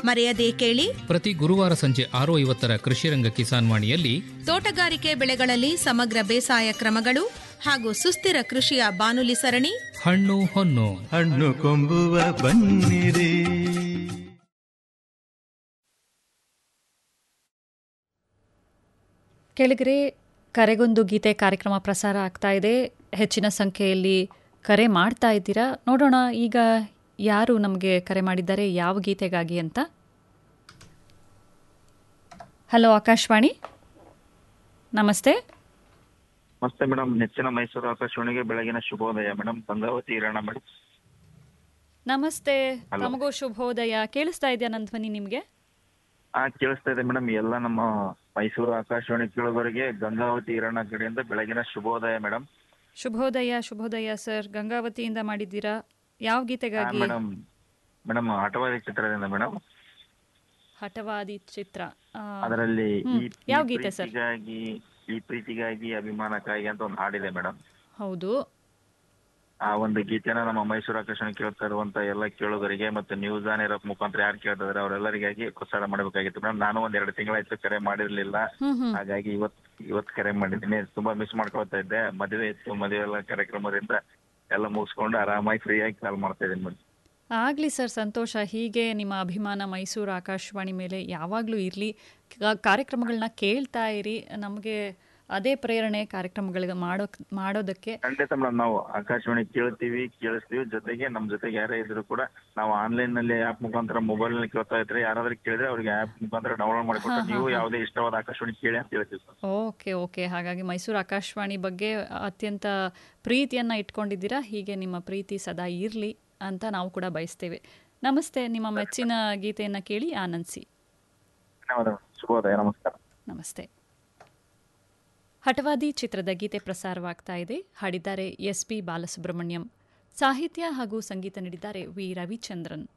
ಮರೆಯದೇ ಕೇಳಿ ಪ್ರತಿ ಗುರುವಾರ ಸಂಜೆ ಆರು ಐವತ್ತರ ಕೃಷಿರಂಗ ಕಿಸಾನ್ ವಾಣಿಯಲ್ಲಿ ತೋಟಗಾರಿಕೆ ಬೆಳೆಗಳಲ್ಲಿ ಸಮಗ್ರ ಬೇಸಾಯ ಕ್ರಮಗಳು ಹಾಗೂ ಸುಸ್ಥಿರ ಕೃಷಿಯ ಬಾನುಲಿ ಸರಣಿ ಹಣ್ಣು ಹೊನ್ನು ಹಣ್ಣು ಕೊಂಬುವ ಬನ್ನಿರಿ ಕೆಳಗರೆ ಕರೆಗೊಂದು ಗೀತೆ ಕಾರ್ಯಕ್ರಮ ಪ್ರಸಾರ ಆಗ್ತಾ ಇದೆ ಹೆಚ್ಚಿನ ಸಂಖ್ಯೆಯಲ್ಲಿ ಕರೆ ಮಾಡ್ತಾ ಇದ್ದೀರಾ ನೋಡೋಣ ಈಗ ಯಾರು ನಮಗೆ ಕರೆ ಮಾಡಿದ್ದಾರೆ ಯಾವ ಗೀತೆಗಾಗಿ ಅಂತ ಹಲೋ ಆಕಾಶವಾಣಿ ನಮಸ್ತೆ ನಮಸ್ತೆ ಮೇಡಮ್ ನೆಚ್ಚಿನ ಮೈಸೂರು ಆಕಾಶವಾಣಿಗೆ ಬೆಳಗಿನ ಶುಭೋದಯ ಮೇಡಮ್ ಗಂಗಾವತಿ ಹಿರಣ್ಣ ಮೇಡಮ್ ನಮಸ್ತೆ Hello. ತಮಗೂ ಶುಭೋದಯ ಕೇಳಿಸ್ತಾ ಇದೆಯಾ ನನ್ನ ಧ್ವನಿ ನಿಮಗೆ ಹಾ ಕೇಳಿಸ್ತಾ ಇದೆ ಮೇಡಮ್ ಎಲ್ಲ ನಮ್ಮ ಮೈಸೂರು ಆಕಾಶವಾಣಿ ಕೇಳೋವರಿಗೆ ಗಂಗಾವತಿ ಹಿರಣ್ಣ ಕಡೆಯಿಂದ ಬೆಳಗಿನ ಶುಭೋದಯ ಮೇಡಮ್ ಶುಭೋದಯ ಶುಭೋದಯ ಸರ್ ಗಂಗಾವತಿಯಿಂದ ಮಾಡಿದ್ದೀರಾ ಯಾವ ಗೀತೆಗಾಗಿ ಮೇಡಮ್ ಮೇಡಮ್ ಆಟವಾದಿ ಚಿತ್ರದಿಂದ ಮೇಡಮ್ ಹಠವಾದಿ ಚಿತ್ರ ಆ, ಅದರಲ್ಲಿ ಹ್ಮ್. ಈ ಯಾವ ಈ ಗೀತೆ ಸರ್? ಪ್ರೀತಿಗಾಗಿ ಈ ಪ್ರೀತಿಗಾಗಿ ಅಭಿಮಾನಕ್ಕಾಗಿ ಅಂತ ಒಂದು ಹಾಡಿದೆ ಮೇಡಮ್ ಹೌದು ಆ ಒಂದು ಗೀತೆನ ನಮ್ಮ ಮೈಸೂರು ಆಕಾಶವಾಣಿ ಕೇಳ್ತಾ ಇರುವಂತ ಎಲ್ಲ ಕೇಳೋದರಿಗೆ ಮತ್ತೆ ನ್ಯೂಸ್ ಆನ್ ಇರೋ ಮುಖಾಂತರ ಯಾರು ಕೇಳ್ತಿದಾರೆ ಅವರೆಲ್ಲರಿಗಾಗಿ ಪ್ರಸಾರ ಮಾಡಬೇಕಾಗಿತ್ತು ಮೇಡಮ್ ನಾನು ಒಂದ್ ಎರಡು ತಿಂಗಳಾಯ್ತು ಕರೆ ಮಾಡಿರ್ಲಿಲ್ಲ ಹ್ಮ್ ಹ್ಮ್ ಹಾಗಾಗಿ ಇವತ್ ಇವತ್ ಕರೆ ಮಾಡಿದ್ದೀನಿ ತುಂಬಾ ಮಿಸ್ ಮಾಡ್ಕೊಳ್ತಾ ಇದ್ದೆ ಮದುವೆ ಇತ್ತು ಮದುವೆ ಎಲ್ಲ ಕಾರ್ಯಕ್ರಮದಿಂದ ಎಲ್ಲ ಮುಗಿಸ್ಕೊಂಡು ಆರಾಮಾಗಿ ಫ್ರೀ ಆಗಿ ಕಾಲ್ ಮಾಡ್ತಾ ಇದ್ದೀನಿ ಮೇಡಮ್ ಆಗಲಿ ಸರ್ ಸಂತೋಷ ಹೀಗೆ ನಿಮ್ಮ ಅಭಿಮಾನ ಮೈಸೂರು ಆಕಾಶವಾಣಿ ಮೇಲೆ ಯಾವಾಗಲೂ ಇರಲಿ ಕಾರ್ಯಕ್ರಮಗಳನ್ನ ಕೇಳ್ತಾ ಇರಿ ನಮಗೆ ಅದೇ ಪ್ರೇರಣೆ ಕಾರ್ಯಕ್ರಮಗಳಿಗೆ ಮಾಡೋಕ್ ಮಾಡೋದಕ್ಕೆ ಖಂಡಿತ ಮೇಡಮ್ ನಾವು ಆಕಾಶವಾಣಿ ಕೇಳ್ತೀವಿ ಕೇಳಿಸ್ತೀವಿ ಜೊತೆಗೆ ನಮ್ ಜೊತೆಗೆ ಯಾರೇ ಇದ್ರು ಕೂಡ ನಾವು ಆನ್ಲೈನ್ ನಲ್ಲಿ ಆಪ್ ಮುಖಾಂತರ ಮೊಬೈಲ್ ನಲ್ಲಿ ಕೇಳ್ತಾ ಇದ್ರೆ ಯಾರಾದ್ರೂ ಕೇಳಿದ್ರೆ ಅವ್ರಿಗೆ ಆಪ್ ಮುಖಾಂತರ ಡೌನ್ಲೋಡ್ ಮಾಡಿಕೊಟ್ಟು ನೀವು ಯಾವುದೇ ಇಷ್ಟವಾದ ಆಕಾಶವಾಣಿ ಕೇಳಿ ಅಂತ ಹೇಳ್ತೀವಿ ಸರ್ ಓಕೆ ಓಕೆ ಹಾಗಾಗಿ ಮೈಸೂರು ಆಕಾಶವಾಣಿ ಬಗ್ಗೆ ಅತ್ಯಂತ ಪ್ರೀತಿಯನ್ನು ಇಟ್ಕೊಂಡಿದ್ದೀರಾ ಹೀಗೆ ನಿಮ್ಮ ಪ್ರೀತಿ ಸದಾ ಇರಲಿ ಅಂತ ನಾವು ಕೂಡ ಬಯಸ್ತೇವೆ ನಮಸ್ತೆ ನಿಮ್ಮ ಮೆಚ್ಚಿನ ಗೀತೆಯನ್ನು ಕೇಳಿ ಆನಂದಿಸಿ ಧನ್ಯವಾದ ಶುಭೋದಯ ನಮಸ್ಕಾರ ನಮಸ್ತೆ ಹಠವಾದಿ ಚಿತ್ರದ ಗೀತೆ ಪ್ರಸಾರವಾಗ್ತಾ ಇದೆ ಹಾಡಿದ್ದಾರೆ ಎಸ್ ಪಿ ಬಾಲಸುಬ್ರಹ್ಮಣ್ಯಂ ಸಾಹಿತ್ಯ ಹಾಗೂ ಸಂಗೀತ ನೀಡಿದ್ದಾರೆ ವಿ ರವಿಚಂದ್ರನ್